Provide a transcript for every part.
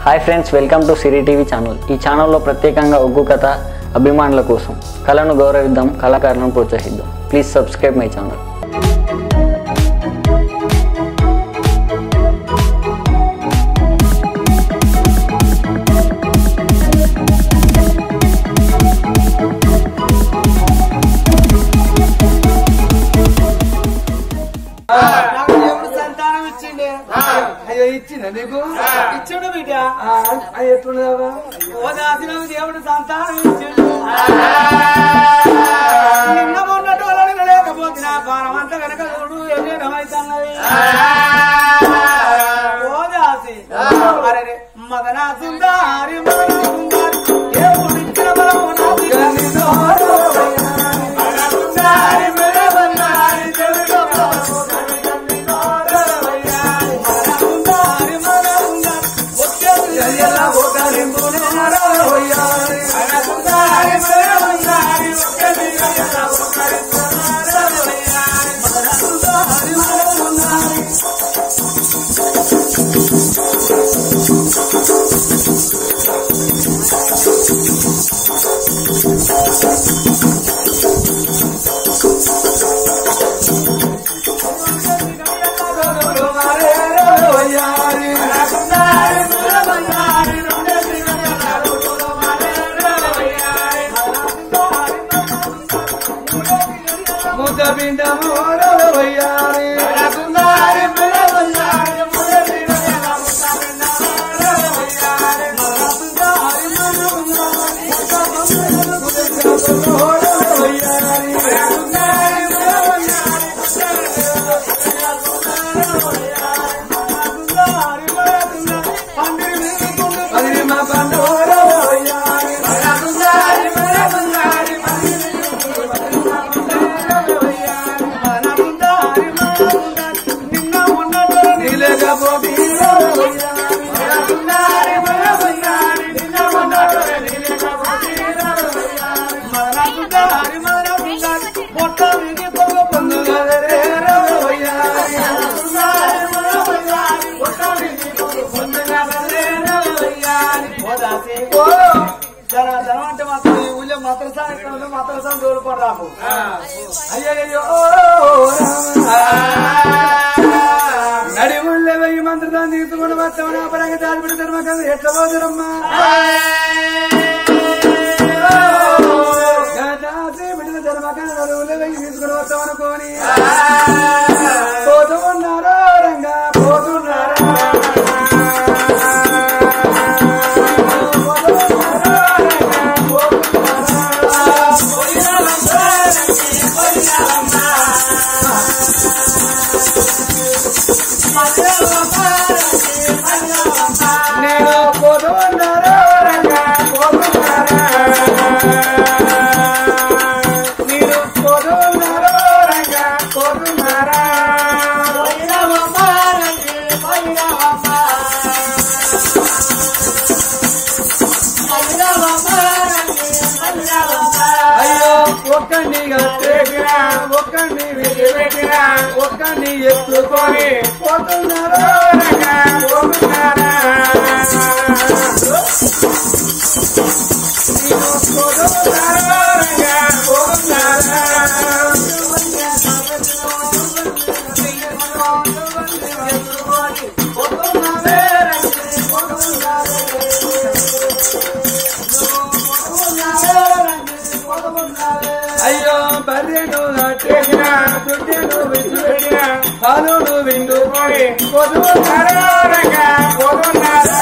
Hi friends welcome to Siri TV channel ఈ ఛానల్లో ప్రత్యేకంగా ఒగ్గు కథ అభిమానుల కోసం కళను గౌరవిద్దాం కళాకారులను ప్రోత్సహిద్దాం ప్లీజ్ సబ్స్క్రైబ్ మై ఛానల్ నాకు దేవుడు సంతానం ఇచ్చిండే అయ్యో ఇచ్చిన నీకు ఇచ్చిండు బిడ్డ ఆ, అయ్యో ఎట్లున్నదా ఓ దాసినం దేవుడు సంతానం ఇచ్చిండు నిన్న మొన్నటి వాళ్ళని లేకపోతే నా పానం అంతా వెనక చూడు ఎన్నమైతున్నది ఓ దాసి అరే మదన సుందారి మదన సుందారి దేవుడు ఇచ్చిన బలము నాకు కలిగిందో. మదన సుందారి మదన సుందారి దేవుడు బలము కలిగిందో. మదన సుందారి మదన సుందారి వచ్చేది ఎల్ల ఒకరింపునే నరవయ్యారి. మదన సుందారి మదన సుందారి వచ్చేది ఎల్ల ఒకరింపునే నరవయ్యారి. మదన సుందారి మదన సుందారి అంటే మాత్రం ఈ ఊళ్ళో మద్రసా ఇక్కడ ఉంది మద్రసా దూరపడి రాకు అయ్యయ్యో నడి ఊళ్ళో వెయ్యి మంత్రదాన్ని తీసుకుని వస్తామని అపరంగా దాడిపడి ధర్మకంగా ఎట్లా పోదురమ్మా బిడ్డ ధర్మకంగా నలుగులో వెయ్యి తీసుకుని వస్తామనుకోని పోతూ ఉన్నారో రంగా పోతున్నారా నేను పోతూ ఉన్నారో రంగా పోతున్నారా మీరు పోతూ ఉన్నారో రంగా పోతున్నారా అయ్యో ఒక్కడిని గట్టేగిరా ఒక్కడిని విడిపెట్టిరా ఒక్కడిని ఎత్తుకొని పోతున్నారో రంగా పోతున్నారా నేను పోతున్నారో రంగా పోతున్నారా అయ్యో బర్రెను కట్టేసిన దుడ్డెను విసిపెట్టిన పాలును విందుకొని పొదువున్నారా రంగా పోతున్నారా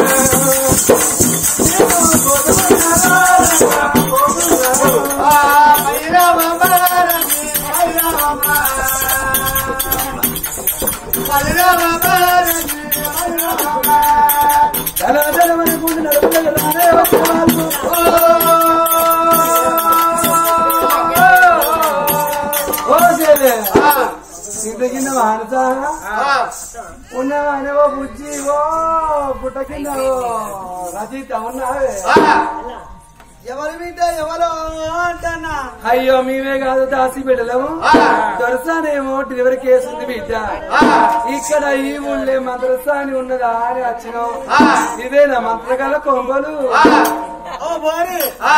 ఇంత కింద మానసా ఉన్నావానే ఓ బుజ్జి ఓ పుట్ట కింద ఓ రచయిత ఉన్నావే ఎవరి బిడ్డ ఎవరో అంటన్నా అయ్యో మేమే కాదు దాసి బిడ్డలము దొరసానేమో డెలివరీ కేసు ఉంది బిడ్డ ఇక్కడ ఈ ఊళ్ళే మద్రసా అని ఉన్నదా అని వచ్చినాం ఇదేనా మంత్రకాల కొంపలు ఓ బోరి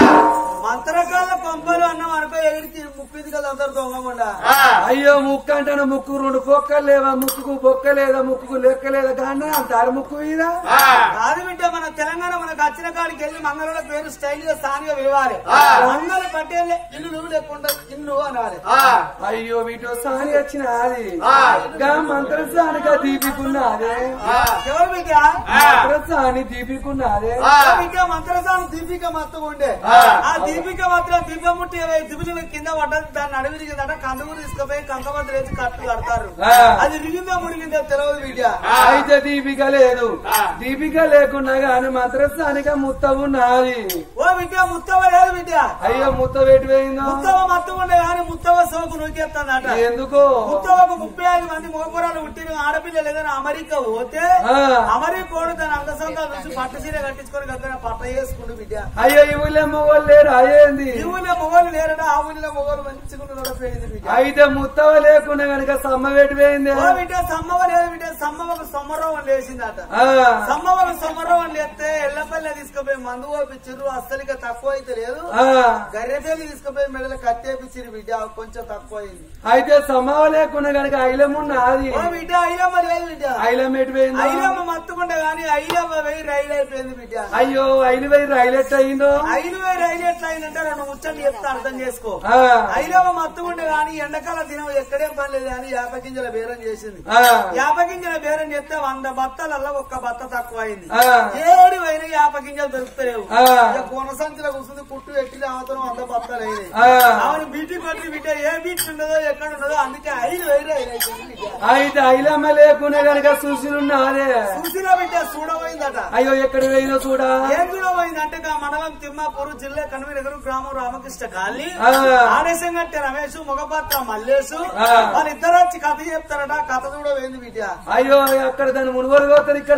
మంత్రకాల పంపలు అన్నం అనుకో ఎగిరికి ముప్పింది కదా అందరు దొంగకుండా అయ్యో ముక్కు అంటాను ముక్కు రెండు పొక్కలు లేవా ముక్కుకు బొక్క లేదా ముక్కుకు లెక్క లేదా కానీ అంటారు ముక్కు మీద కాదు బిడ్డ మన తెలంగాణ మనకు వచ్చిన కాడికి వెళ్ళి మంగళ పేరు స్టైల్ గా స్థానిగా పిలవాలి మంగళ పట్టేళ్ళ ఇల్లు నువ్వు లేకుండా ఇల్లు అనాలి అయ్యో వీటో సాని వచ్చిన అది గా మంత్రసానిగా దీపికున్నదే ఎవరు బిడ్డ మంత్రసాని దీపికున్నదే దీపిక మంత్రసాను దీపిక మత్తు ఉండే ఆ దీపిక మాత్రం దీపం ముట్టి ఇరవై దిబుజుల కింద పడ్డది దాన్ని అడవి తిరిగిందట కందుకు తీసుకుపోయి కంకమంది వేసి కట్టు కడతారు ఆ. అది రిగిందో మురిగిందో తెలియదు బిడ్డ అయితే దీపిక లేదు దీపిక లేకున్నా గాని మంత్రస్థానిక ముత్త ఉన్నది ఓ బిడ్డ ముత్తవ లేదు బిడ్డ అయ్యో ముత్త వేటి పోయిందో ముత్తవ మత్తు ఉండే కానీ ముత్తవ సోకు నూకేస్తుందట ఎందుకు ముత్తవకు ముప్పై ఐదు మంది మోపురాలు పుట్టిన ఆడపిల్లలు ఏదైనా అమెరికా పోతే ఆ. అమెరికోడు తన అంగసంగా చూసి పట్టు చీర కట్టించుకొని గద్దన పట్ట చేసుకుంటూ బిడ్డ అయ్యో ఈ ఊళ్ళో మొగోళ్ళు లేరు అయ్యేంది ఈ ఊళ్ళో మొగోళ్ళు లేరట ఆ ఊళ్ళో మొగోళ్ళు మంచిగా నడపేది బిడ్డ అయితే ముత్తవ లేకున్నా గనక సమ్మ వేటి పోయింది ఓ బిడ్డ సమ్మవ లేదు బిడ్డ సమ్మవకు సొమ్మరోగం లేచిందట ఆ, సమ్మవకు సొమ్మరోగం లేస్తే ఎల్లపల్లె తీసుకుపోయి మందు పోపించారు అస్సలుగా తక్కువ అయితే లేదు ఆ. గర్రెపల్లి తీసుకుపోయి మెడలు కట్టేపించారు బిడ్డ కొంచెం తక్కువ అయింది అయితే సమ్మవ లేకున్నా గనక ఐలమున్నది ఓ బిడ్డ ఐలమ్మ లేదు బిడ్డ ఐలం ఎటు పోయిందో ఐలమ్మ మత్తుకుంటే గాని ఐలమ్మ వెయ్యి రైలు అయిపోయింది బిడ్డ అయ్యో ఐలు పోయి రైలెట్ అయిందో ఐదు వేలు రైలు ఎట్లా అయిందంటే రెండు ముచ్చట్లు చెప్తే అర్థం చేసుకో ఆ, ఐలమ్మ మత్తుకుంటే గాని ఎండకాల దినం ఎక్కడేం పని లేదు అని యాప గింజల బేరం చేసింది ఆ, యాప గింజల బేరం చేస్తే వంద బత్తలల్లో ఒక్క బత్త తక్కువ అయింది ఆ. ఏడు పోయిన యాప గింజలు దొరుకుతలేవు ఆ. ఇక కోన సంచిలో కూర్చుంది పుట్టు ఎట్టి అవతరం వంద బత్తలు అయింది ఆ. ఆమెను బీటీ కొట్టి బిడ్డ ఏ బీచ్ ఉండదో ఎక్కడ ఉండదో అందుకే ఐదు వేలు రైలు అయిపోయింది బిడ్డ. అయితే ఐలమ్మ లేకున్నా గనక సుశీలున్నదే చూసినా బిడ్డ చూడబోయిందట అయ్యో ఎక్కడ పోయిందో చూడా ఏం చూడబోయింది అంటే గా మండలం తిమ్మాపూర్ జిల్లా కనుమనగరం గ్రామం రామకృష్ణ కాలనీ ఆ. ఆదేశం కట్టే రమేష్ మొగపాత్ర మల్లేసు ఆ. వాళ్ళిద్దరు వచ్చి కథ చెప్తారట కథ చూడబోయింది బిడ్డ అయ్యో అక్కడ దాని మునుగోలు పోతారు ఇక్కడ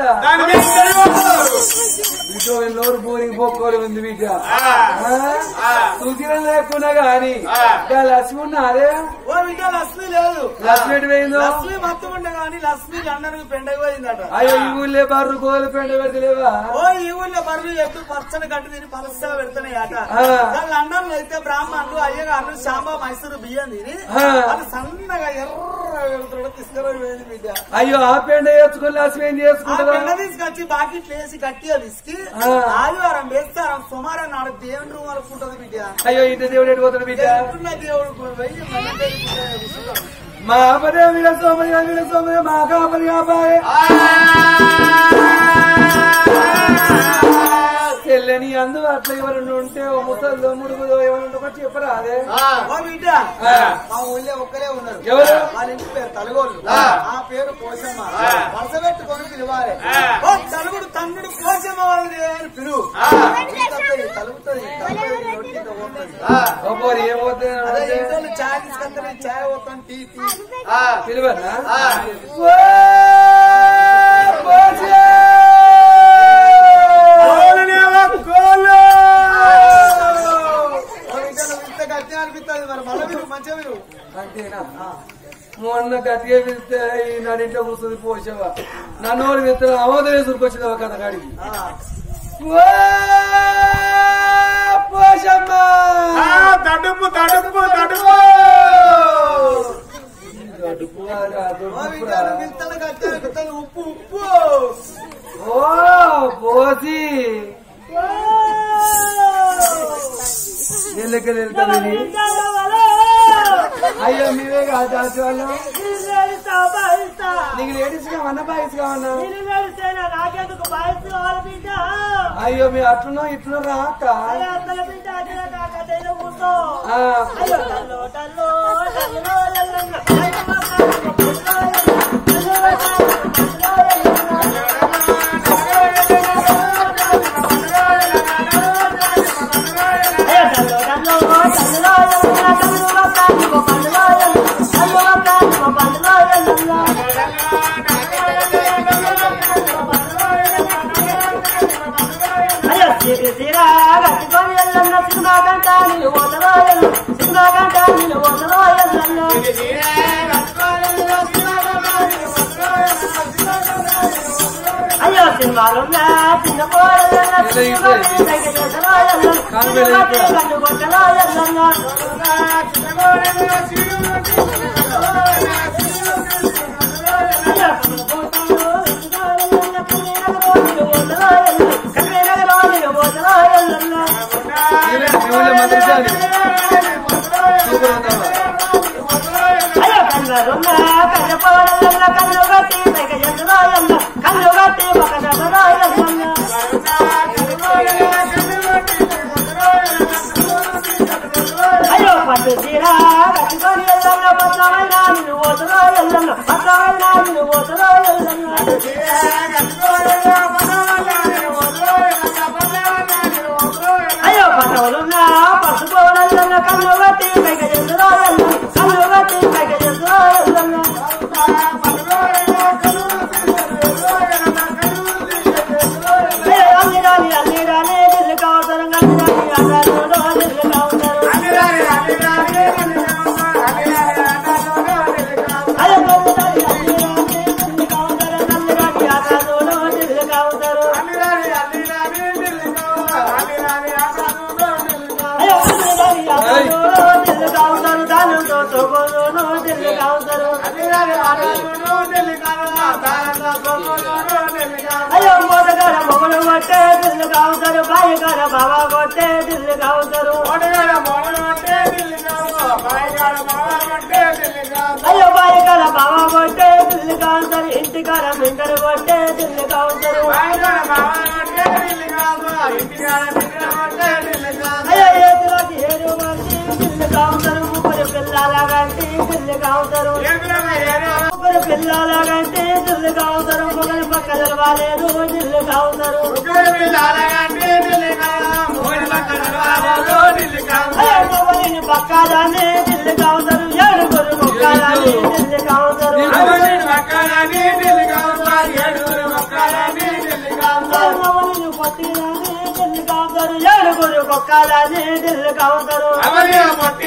ఇటో ఎన్నోరు బోరింగ్ పోకోలు ఉంది బిడ్డ సుశీలం లేకున్నా గాని ఇంకా లక్ష్మి ఉన్నారే ఓ బిడ్డ లక్ష్మి లేదు లక్ష్మి ఎటు పోయిందో లక్ష్మి మత్తు ఉండే కానీ లక్ష్మి లండన్ పెండైపోయిందట అయ్యో ఈ ఊళ్ళే బర్రు గోలు పెండ పెడతలేవా ఓ ఈ ఊళ్ళో బర్రెలు ఎప్పుడు పచ్చని గట్టు తిని పలసగా పెడుతున్నాయి అట ఆ. లండన్ లో అయితే బ్రాహ్మణులు అయ్యగారు శాంబా మైసూరు బియ్యం తిని ఆ. అది సన్నగా ఎర్ర వెళ్తున్నాడు తీసుకురాబోయింది బిడ్డ అయ్యో ఆ పెండ వేసుకుని లక్ష్మి ఏం ఆ చేసుకుంటారా పెండ తీసుకొచ్చి బాకెట్లు వేసి గట్టిగా విసికి ఆ. ఆదివారం వేస్తారం సుమారం నాడు దేవుని రూమ్ అనుకుంటది బిడ్డ అయ్యో ఇంత దేవుడు ఎటు పోతాడు బిడ్డ ఎక్కడున్న దేవుడు వెయ్యి మంది కూర్చుంటాడు. మా ఆపదే వీడ సోమయ్య వీడ సోమయ్య మా కాపరి కాపాయే చెల్లని అందు అట్లా ఎవరు ఉంటే ఓ ముసలిదో ముడుగుదో ఎవరు వచ్చి చెప్పరా అదే ఓ బిడ్డ ఆ. మా ఊళ్ళో ఒక్కరే ఉన్నారు ఎవరు? వాళ్ళ ఇంటి పేరు తలగోళ్ళు ఆ పేరు పోషమ్మ వరుస పెట్టుకొని పిలవాలి ఓ తలుగుడు తన్నుడు పోషమ్మ వాళ్ళని అని పిలువు తలుగుతుంది తలుగుతుంది తలుగుతుంది నోటి కింద పోతుంది. ఒక్కోరు ఏమవుతుంది అదే అంటే ఇంట్లో చాయ్ తీసుకొస్తారు చాయ్ పోతాను టీ టీ పిలువనా ఓ బిడ్డ నువ్వు ఇంత గట్టిగా అనిపిస్తుంది మరి మళ్ళీ మీరు మంచిగా మీరు అంతేనా మొన్న గట్టిగా పిలిస్తే ఈ నడింట్లో కూర్చుంది పోసేవా నన్ను వాళ్ళు విత్తనం అవధం వేసుకొచ్చింది ఒక కాడికి ఆ. పోషమ్మ తడుపు తడుపు తడుపు గడుపు కాదురా, ఓ బిడ్డ గడుపురా. నువ్వు ఇంత గట్టిగా అనిపిస్తుంది ఉప్పు ఉప్పు ఓ పోసి ఎల్లక ఎల్లకది అయ్యో మీరే కాదు దాచి వాళ్ళు నీకు లేడీస్ కావన్నా బాయ్స్ కావన్నా నాకెందుకు బాయ్స్ కావాలి బిడ్డ అయ్యో మీ అట్లనో ఇట్లనో రాక అలా అత్తల బిడ్డ అదిగా కాకతయ్య కూర్చో ఆ, అయ్యో టల్లో టల్లో టల్లో లల్లన్న. అయ్యో మా కాకు పొల్లో లల్లన్న. అయ్యో మా కాకు పొల్లో లల్లన్న. అయ్యో టల్లో టల్లో టల్లో లల్లన్న. టల్లో మా కాకు పొల్లో లల్లన్న. అయ్యో మా కాకు పొల్లో లల్లన్న. అయ్యో సిరి సిరా కట్టుకొని వెళ్ళన్న గంట నిన్ను పోతలో ఎల్లు సినిమా గంట నిన్ను పోతలో ఎల్లన్నా అయ్యో సినిమాలున్నా చిన్న పోరలన్నా సినిమా పైకి చేతలో ఎల్లు సినిమా గంట కొట్టలో ఎల్లన్నా దేవుళ్ళ మంత్రసాని సూపర్ ఉందమ్మా అయ్యో పట్టు తీరా కట్టుకొని ఎల్లన్న పట్టమైన నిన్ను ఓసలో ఎల్లన్న పట్టమైన నిన్ను ఓసలో ఎల్లన్న అయ్యో పట్టవలున్నా పట్టుకోవాలన్న కన్ను బట్టి పైక ఎదురో ఎల్లన్న కన్ను బట్టి పైక ఎదురో ఎల్లన్న ఏ అన్ని రాని అన్ని రాని దిల్లు కావతరం అన్ని రాని అన్నాడు దిల్లు కావతరం అయ్యో అన్ని రాని అన్ని రాని దిల్లు కావతరం అన్ని రాని అన్నాడు దిల్లు కావతరం అయ్యో అన్ని రాని అన్నాడు దిల్లు కావతరం దానంతో తోకోను దిల్లు కావతరం అయ్యో మోదగాడ మొగలు కొట్టే దిల్లు కావతరు బాయిగాడ బాబా కొట్టే దిల్లు కావతరు అయ్యో బాయిగాడ బాబా కొట్టే దిల్లు కావతరు ఇంటికాడ మింటరు కొట్టే దిల్లు కావతరు అయ్యో ఏతులకి ఏడు మంది దిల్లు కావతరు ముగ్గురు పిల్లల గంటి దిల్లు కావతరు ముగ్గురు పిల్లల గంటి దిల్లు కావతరు ముగ్గురు పక్కల వాలేదు దిల్లు కావతరు అయ్యో మొగలిని పక్కదాన్ని దిల్లు కావతరు ఏడుగురు మొక్కలని దిల్లు కావతరు మొగలిని కొట్టినని దిల్లు కావతరు ఏడుగురు మొక్కలని దిల్లు కావతరు పది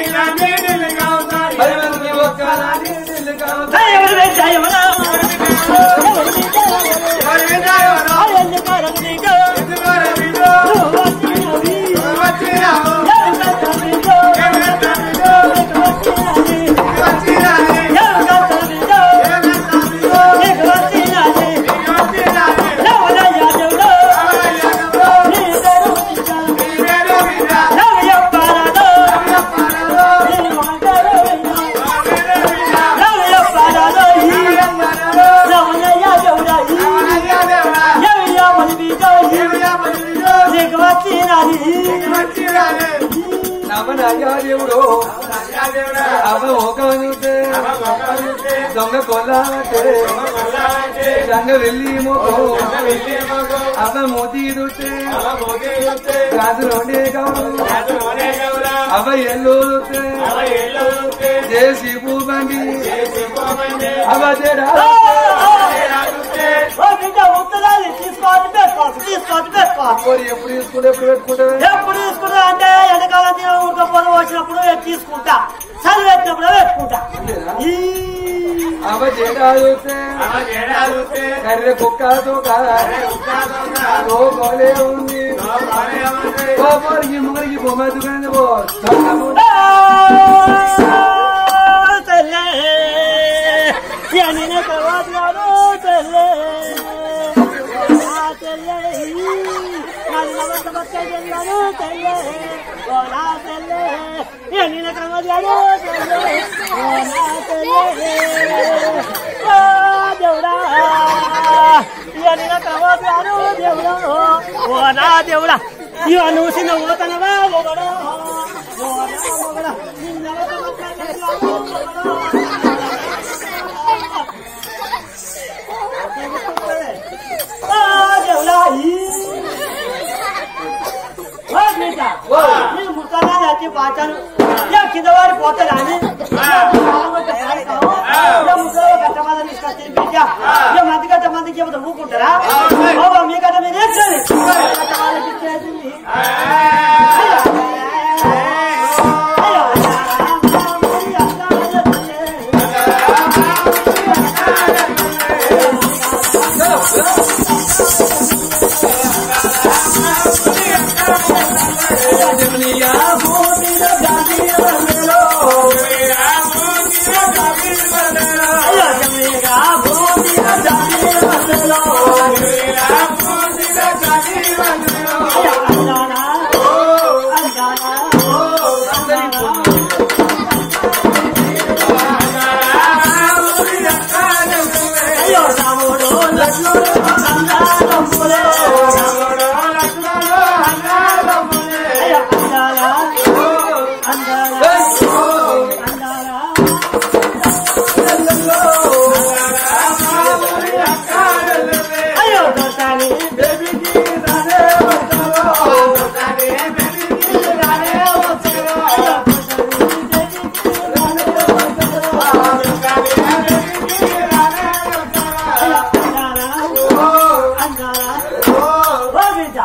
మందికి ఒక్కలాని దిల్లు కావతరం ఎవరు పెట్టాయమనా ఎవరు పెట్టాయమనా ఎందుకు నీకు నువ్వు వచ్చినవి ఎవరు కట్టబిడ్డో నీకు వచ్చినది ఎవరు కట్టబిడ్డో నీకు వచ్చినది ఎవరయ్యా దేవుడో నీ దరువించా ఎవరు చెప్పారదో నీ మాటలు విన్నా ఎవరు చెప్పారదో ఎవరయ్యా దేవుడా ఎవరయ్యా మనిబిడ్డో నీకు వచ్చినది నమనయ్యా దేవుడు అవ ఒక చూస్తే దొంగ కొల్లాటే రంగ వెళ్ళి మోకో అవ మోతి చూస్తే గాజులోనే గౌడు అవ ఎల్లు చూస్తే చేసి బండి అవ జడా ఓ బిడ్డ ఉత్తరాలు తీసుకోవాలి పెట్టుకోవాలి తీసుకోవాలి పెట్టుకోవాలి మరి ఎప్పుడు తీసుకుంటే ఎప్పుడు పెట్టుకుంటావే ఎప్పుడు తీసుకుంటా అంటే ఎండకాలం తిన ఉడకపోరు వచ్చినప్పుడు తీసుకుంటా చదువు పెట్టినప్పుడు పెట్టుకుంటా ఈ అవ జడా చూస్తే కర్రె కుక్కతో కోలే ఉంది కోపరికి ముగ్గురికి బొమ్మ దుకాణం పో తెల్లే నేను కవాను తెల్లే తెల్లే నాది నవంత బచ్చ చెల్లాను తెల్లే ఓలా తెల్లే నేను కవాను తెల్లే ఓలా తెల్లే ఓ దేవుడా నేను కవాను దేవుడా ఓ నా దేవుడా ఇవ నువ్వు చిన్న పోతనవా ఒకడా ఒకడా నిన్న నేను ముక్కలా వచ్చి పాచాను కింద వాడి పోతాడు అని కట్టమంది తీసుకొచ్చి బిడ్డ ఇక మంది కట్ట మందికి చెబుతా ఊకుంటారా బాబా మీ కట్ట మీద వేసేది కట్ట వాళ్ళకి ఇచ్చేసింది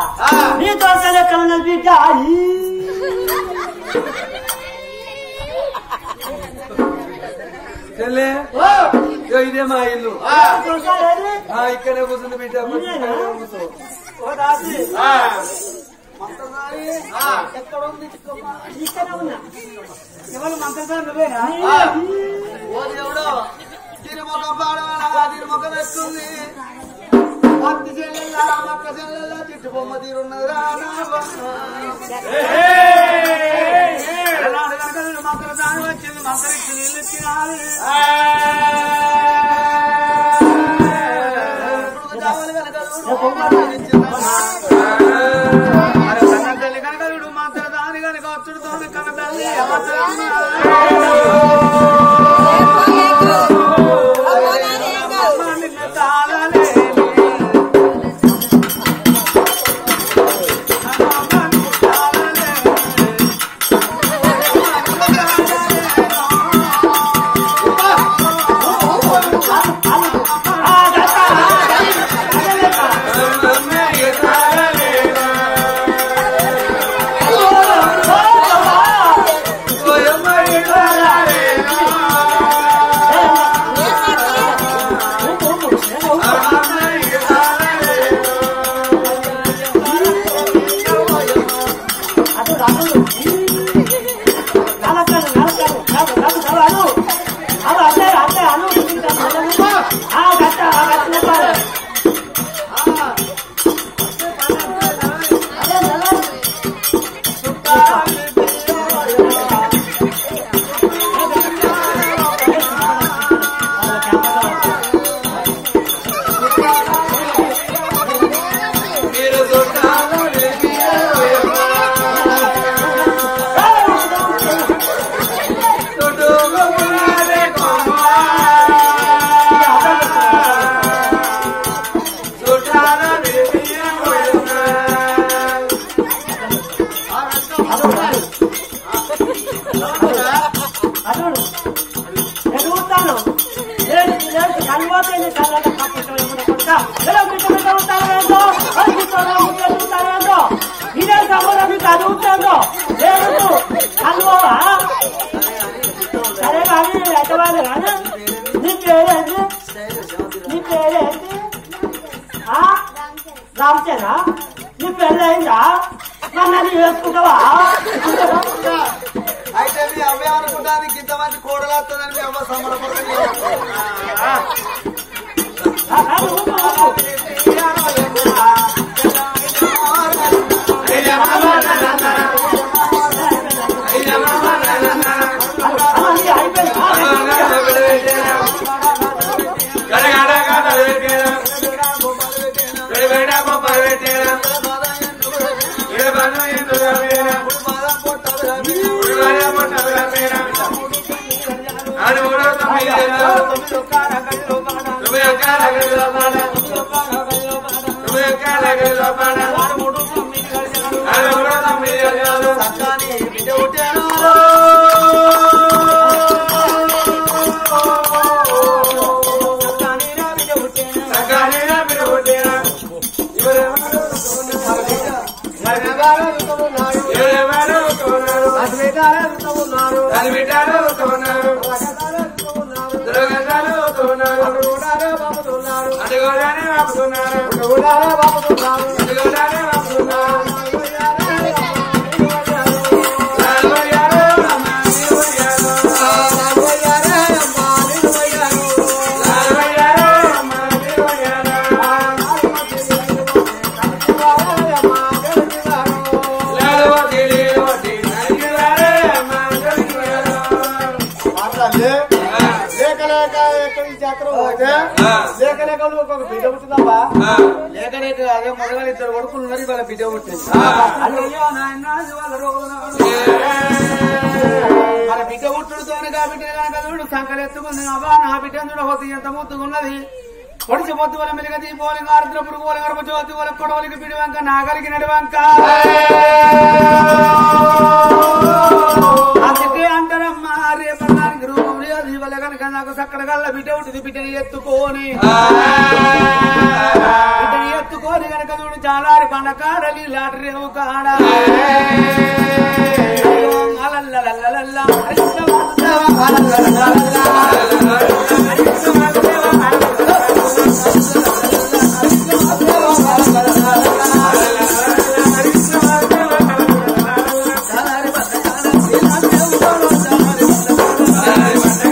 నీ దోసలు ఎక్కడ ఉన్నది బిడ్డ ఈ. చెల్లె ఇగో ఇదే మా ఇల్లు దోసలు ఏది? ఆ, ఇక్కడే కూర్చుంది బిడ్డ ఇదేనా? కూర్చో. ఓ దాసి, మంత్రసారి ఎక్కడ ఉంది చిక్కమ్మ ఇక్కడ ఉన్నా ఎవరు మంత్రసారి నువ్వేనా ఓ దేవుడు తిరుమొక పాడవాలా తిరుమొక పెట్టుకుంది పత్తి చెల్లెల్లా మక్క చెల్లెల్లా చిట్టు బొమ్మ తీరున్నదిరా నా బొమ్మ. ఎలాంటి కనుక వీడు మంత్ర దాని వచ్చింది మంత్ర ఇచ్చి నీళ్ళు ఇచ్చినారు ఇప్పుడు కావాలి కనుక వీడు మంత్ర ఇచ్చినాడు. అరే కన్న తల్లి కనుక వీడు మంత్ర దాని కనుక వచ్చుడుతో కన్న తల్లి అదుడు ఎదుగుతాను కన్వర్ట్ కళ్ళ కప్పుతాను ఇదే సంబంధం మీకు అడుగుతాను లేదు కన్వా సరే కానీ ఎట్టవాలి కానీ నీ పేరేంటి నీ పేరేంటి ఆ? రామచేనా నీ పెళ్ళయిందా మరి నన్ను వేసుకుంటావా అయితే మీ అమ్మాయి అనుకుంటానికి ఇంతమంది కోడలు వస్తుందని మీ అమ్మ సంబరపడుతుంది లేక లేక ఎక్కడి జాతర పోతే లేక లేక నువ్వు ఒక బిడ్డ పుట్టిందమ్మా లేక లేక అదే మొదలు ఇద్దరు కొడుకులు ఉన్నారు ఇవాళ బిడ్డ పుట్టింది అయ్యో నాయన ఇవాళ రోజు మన బిడ్డ పుట్టుడుతోనే కాబట్టి కనుక చూడు సంకలు ఎత్తుకుంది అబ్బా నా బిడ్డ చూడబోతు ఎంత ముద్దుకున్నది పొడిచి పొత్తు వల్ల మెలిగ దీపోలి ఆరుద్ర పురుగు వల్ల గర్భ జ్యోతి వల్ల కొడవలికి పిడి వంక నాగలికి నడివంక అందుకే అంటారమ్మా రేపడానికి రూపం లేదు ఇవాళ కనుక నాకు సక్కడ గల్ల బిడ్డ ఉంటుంది బిడ్డని ఎత్తుకోని బిడ్డని ఎత్తుకోని కనుక చూడు చాలారి పండ కాడలి లాటరేవు కాడ అలల్లలల్లలల్ల, హరిశ్చ వాసుదేవ, అలల్లలల్లలల్ల, హరిశ్చ వాసుదేవ, చాలారి పండ కాడలి లాటరేవు కాడ, చాలారి పండ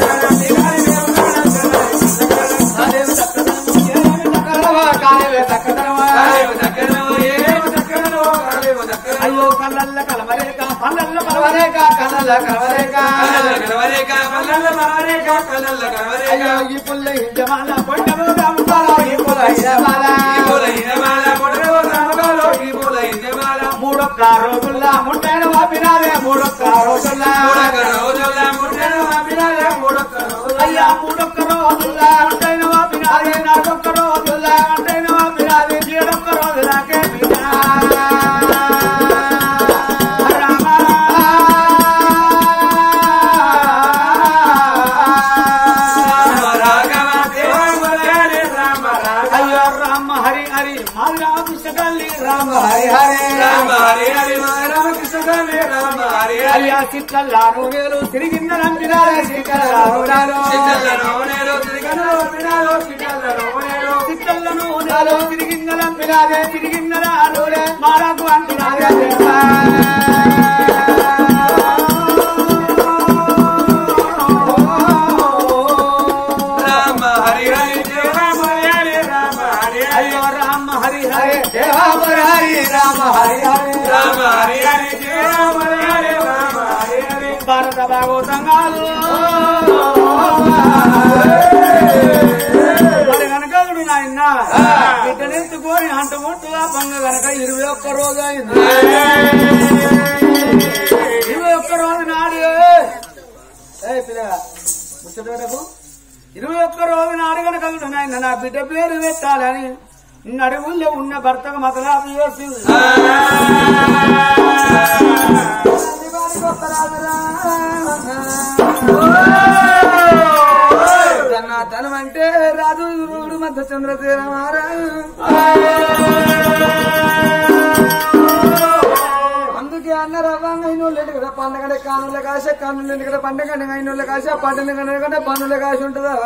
అయ్యో కళ్ళల్ల కలవరేక పళ్ళల్ల కలవరేక కళ్ళల్ల కలవరేక అయ్యో ఈ పుల్ల ఇంజమాల పొట్టము రాముకాలో ఈ పుల్ల ఇంజమాల మూడొక్క రోజుల్లా ముట్టైన వాపినాదే మూడొక్క రోజుల్లా అయ్యా మూడొక్క రోజుల్లా ముట్టైన వాపినాదే నాకొక్క రోజుల్లా ముట్టైన వాపినాదే ఏడొక్క రోజులాకే బిడ్డా. అయ్యో రామ హరి హరి మాది రామకృష్ణగల్లి రామ హరి హరి అయ్యా సిట్లల్లాను వేలు తిరిగింద రంపినారే సిట్లల్లాను సిట్లల్లను నాలో తిరిగింద రంపినారే తిరిగింద రానురే మారకు అంటున్నారే అయ్యో రామ హరి హరి దేవ హరి రామ హరి హరి భారత భాగవతంగాలు మరి కనుకడు నాయన బిడ్డనెత్తుకొని అంటుముట్టుగా పంగ కనుక ఇరవై ఒక్క రోజు అయింది ఇరవై ఒక్క రోజు నాడు ఏ పిల్లగా ముచ్చటకు ఇరవై ఒక్క రోజు నాడు కనుక నాయన నా బిడ్డ పేరు పెట్టాలని నడువుల్లో ఉన్న భర్తకు మతలాపు చేసి ధనం అంటే రాజు గురుడు మధ్య చంద్రసేన మహారాజు అందుకే అన్నారు అవ్వంగా అయినోళ్ళు ఎందుకంటే పండగ కానుల కాశ కానులు ఎందుకంటే పండగ అయినోళ్ళ కాశ పండుగ ఎందుకంటే పన్నుల కాశ ఉంటుందా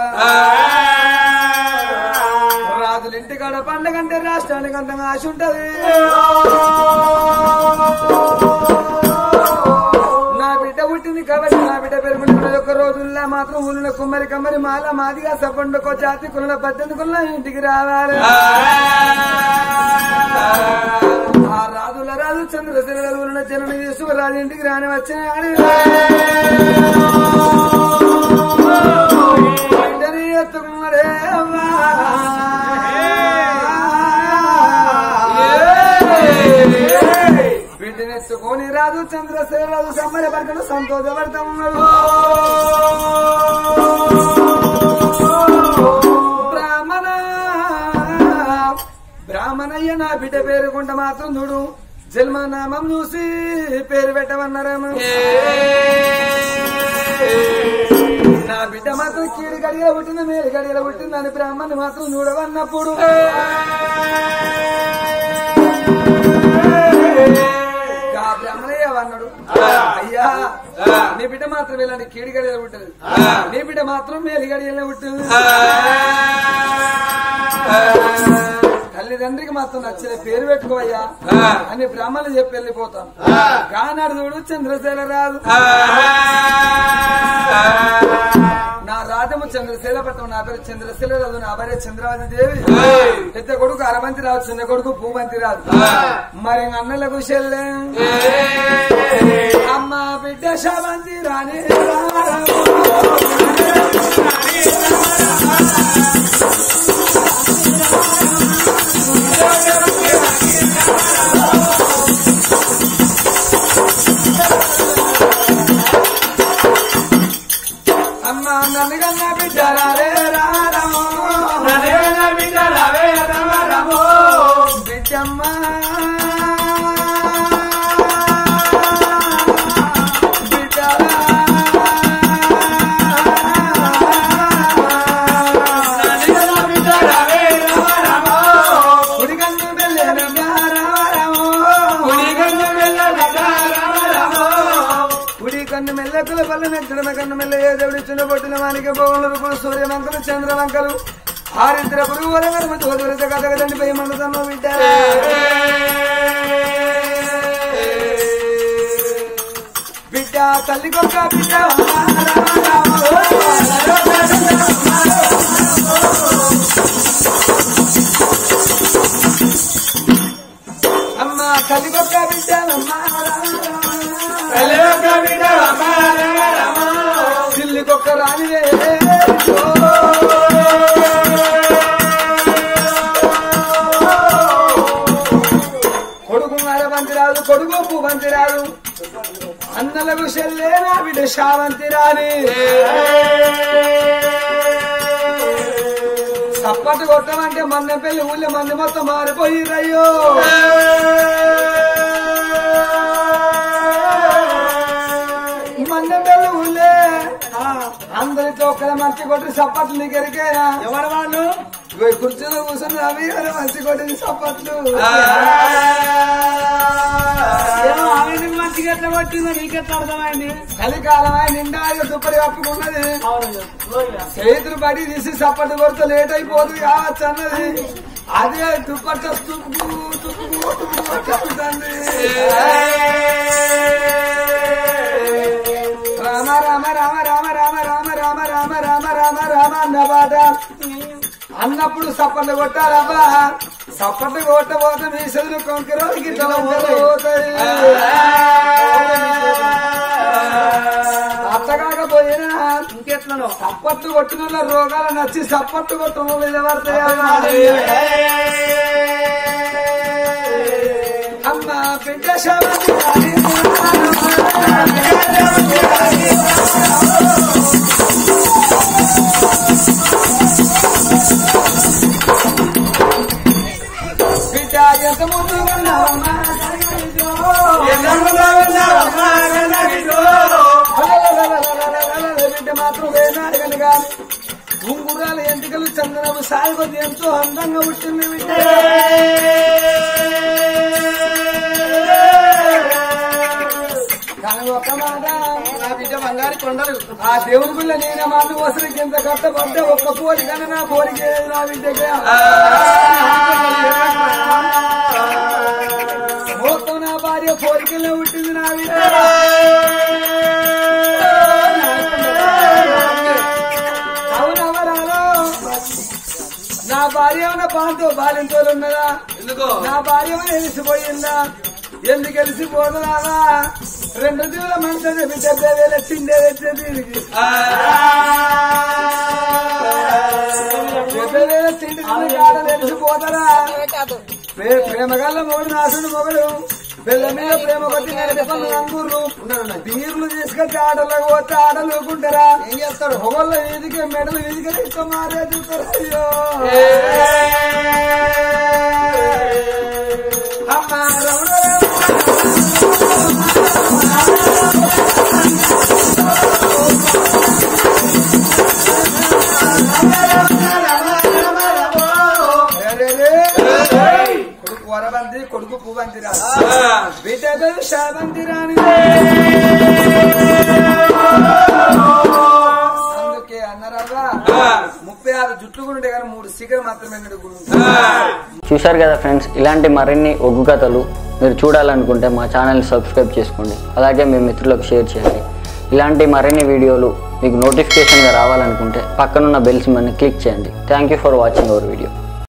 రాజుల ఇంటికాడ పండగ అంటే రాష్ట్రానికి అంత ఆశ ఉంటది నా బిడ్డ పుట్టింది కాబట్టి నా బిడ్డ పెరుగుతున్నది ఒక రోజుల్లో మాత్రం ఊళ్ళో కుమ్మరి కమ్మరి మాల మాదిగా సపండుకో జాతి కుల పద్దెనిమిది కుల ఇంటికి రావాలి ఆ రాజుల రాజు చంద్రశేఖర ఉన్న జనని తీసుకు రాజు ఇంటికి రాని వచ్చినాడు బిడ్డని ఎత్తుకున్నాడే అమ్మా బిడ్డనెత్తుకొని రాజు చంద్రశేఖర రాజు సమ్మర పడకలు సంతోషపడతా ఉన్నాడు బ్రాహ్మణ బ్రాహ్మణయ్య నా బిడ్డ పేరుకుంట మాత్రం చూడు జన్మనామం చూసి పేరు పెట్టమన్నారేమో నా బిడ్డ మాత్రం కీడు గడియల పుట్టింది మేలు గడియల పుట్టింది అని బ్రాహ్మణ్ మాత్రం చూడవన్నప్పుడు గా బ్రాహ్మణయ్య అన్నాడు అయ్యా నీ బిడ్డ మాత్రం ఇలాంటి కీడి గడియల పుట్టింది నీ బిడ్డ మాత్రం మేలు గడియల పుట్టింది తల్లిదండ్రికి మాత్రం నచ్చిన పేరు పెట్టుకోవయ్యా అని బ్రాహ్మణులు చెప్పి వెళ్ళిపోతాను కానాడు చూడు చంద్రశేల రాదు నా రాజము చంద్రశీల పట్టం నా పేరు చంద్రశీల రాదు నా భార్య చంద్రవతి దేవి పెద్ద కొడుకు అరమంతి రాదు చిన్న కొడుకు భూమంతి రాదు మరి అన్నలకు చెల్లె అమ్మ బిడ్డ శవంతి రాని అమ్మ నన్నగన్న బిడ్డ రాలే రారమో నన్నగన్న బిడ్డ రావే రారమో బిడ్డమ్మ బిడ్డరా నన్నగన్న బిడ్డ రావే రారమో కుడిగన్ను కన్ను మెల్లెక్కల పల్లె నెచ్చడమ కన్ను మెల్ల ఏ దేవుడి చిన్న పొట్టిన మానిక భవన రూపం సూర్యమంకలు చంద్రమంకలు ఆరిద్ర పురుగు వల కర్మ చోదరిత కథ కదండి పై మండతమ్మ బిడ్డ బిడ్డ తల్లి కొక్క బిడ్డ అమ్మ తల్లి కొక్క బిడ్డ చిల్లి కొక్క రానివే కొడుకు మర బంతిరాదు కొడుకు పూ బంతిరాదు అన్నలకు చెల్లే నా బిడ్డ శావంతి రాని చప్పటి కొట్టమంటే మన్న పెళ్లి ఊళ్ళో మంది మొత్తం మారిపోయిరయ్యో మన్న పెళ్లి ఊళ్ళే అందరితో ఒక్కల మంచి కొట్టి చప్పట్లు నీకు ఎరికేనా ఎవరు వాళ్ళు ఇగో ఈ కుర్చీలో కూర్చొని అవి ఎవరు మంచి కొట్టింది చప్పట్లు ఏమో ఆమె మంచిగా ఎట్లా పట్టిందో నీకెట్లా అర్థమైంది చలికాలం ఆయన నిండా ఇక దుప్పటి కప్పుకున్నది అవును చేతులు బడి తీసి చప్పటి కొడితే లేట్ అయిపోతుంది కావచ్చు అన్నది అదే దుప్పట్ట తుప్పు తుప్పు తుప్పు చెప్తుంది రామ రామ రామ రామ రామ రామ రామ రామ రామ రామ రామ అన్నమాట అన్నప్పుడు సప్పట్లు కొట్టాలబ్బా సప్పట్లు కొట్టబోతే మీ సెదులు కొంకరోకి పోతాయి అత్తగాకపోయినా ఇంకెట్లను సప్పట్టు కొట్టిన వాళ్ళ రోగాలు నచ్చి సప్పట్టు కొట్టిన నిలబడతాయి అమ్మ బిడ్డ శాంతి బిడ్డ ఎంత ముందు ఉన్నావమ్మా బిడ్డ మాత్రం వేనాడు కనుక ఉంగురాలు ఎంటికలు చందనము సాగుకొద్ది ఎంతో అందంగా పుట్టింది బిడ్డ కానీ ఒక మాట నా బిడ్డ బంగారు కొండలు ఆ దేవుని పిల్ల నేను మాట వసరికి ఎంత కట్టబడ్డ ఒక్క కోరిక నా కోరిక ఏది నా బిడ్డకి మొత్తం నా భార్య కోరికల్లో పుట్టింది నా బిడ్డ అవునవరాలో నా భార్య ఏమైనా బాంతో బాలింతో ఉన్నదా ఎందుకో నా భార్య ఏమైనా ఎలిసిపోయిందా ఎందుకు ఎలిసిపోతుందా రెండు దిగుల మనసు డెబ్బై వేల తిండే తెచ్చే దీనికి డెబ్బై వేల తిండి తిని కాడలు ఎలిసిపోతారా ప్రే- ప్రేమ గల్ల మొగుడు నాసుడు మొగడు పిల్ల మీద ప్రేమ కొట్టి నడిపలు అంగూర్లు బీర్లు తీసుకొచ్చి ఆటలకు పోతే ఆటలు ఊకుంటారా ఏం చేస్తాడు మొగళ్ళ వీధికి మెడలు వీధికి ఇష్టం మారే చూస్తారు అయ్యో అమ్మ రమణ కొడుకు వరబంది కొడుకు పువ్వంతి రా బిడ్డ పేరు శాబంతి రాని అందుకే అన్నారా ముప్పై ఆరు జుట్లు కూడా ఉంటే కానీ మూడు సిగర్ మాత్రమే నడుగుడు చూశారు కదా ఫ్రెండ్స్ ఇలాంటి మరిన్ని ఒగ్గు కథలు మీరు చూడాలనుకుంటే మా ఛానల్ని సబ్స్క్రైబ్ చేసుకోండి అలాగే మీ మిత్రులకు షేర్ చేయండి ఇలాంటి మరిన్ని వీడియోలు మీకు నోటిఫికేషన్గా రావాలనుకుంటే పక్కనున్న బెల్ సింబల్ని క్లిక్ చేయండి thank you for watching our video